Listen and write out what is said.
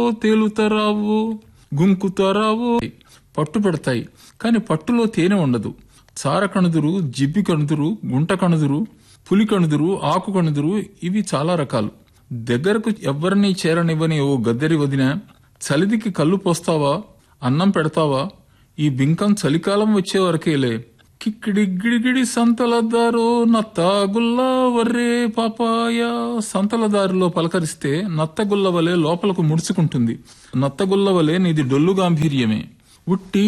తేలుతరావు గుంకుతారావు పట్టు పెడతాయి కాని పట్టులో తేనె ఉండదు చార కణుదురు జిబ్బి కణుదురు గుంట కణుదురు పులి కణుదురు ఆకు కణుదురు ఇవి చాలా రకాలు దగ్గరకు ఎవ్వరినీ చేరనివ్వని ఓ గద్దెరి వదిన చలిదికి కళ్ళు పోస్తావా అన్నం పెడతావా ఈ బింకం చలికాలం వచ్చే వరకేలే కిక్కిడిగిడిగిడి సంతలదారో నత్తగుల్ల వర్రే పాపాయ సంతలదారిలో పలకరిస్తే నత్తగుల్ల వలె లోపలకు ముడుచుకుంటుంది నత్తగుల్ల వలె నీది డొల్లు గాంభీర్యమే ఉట్టి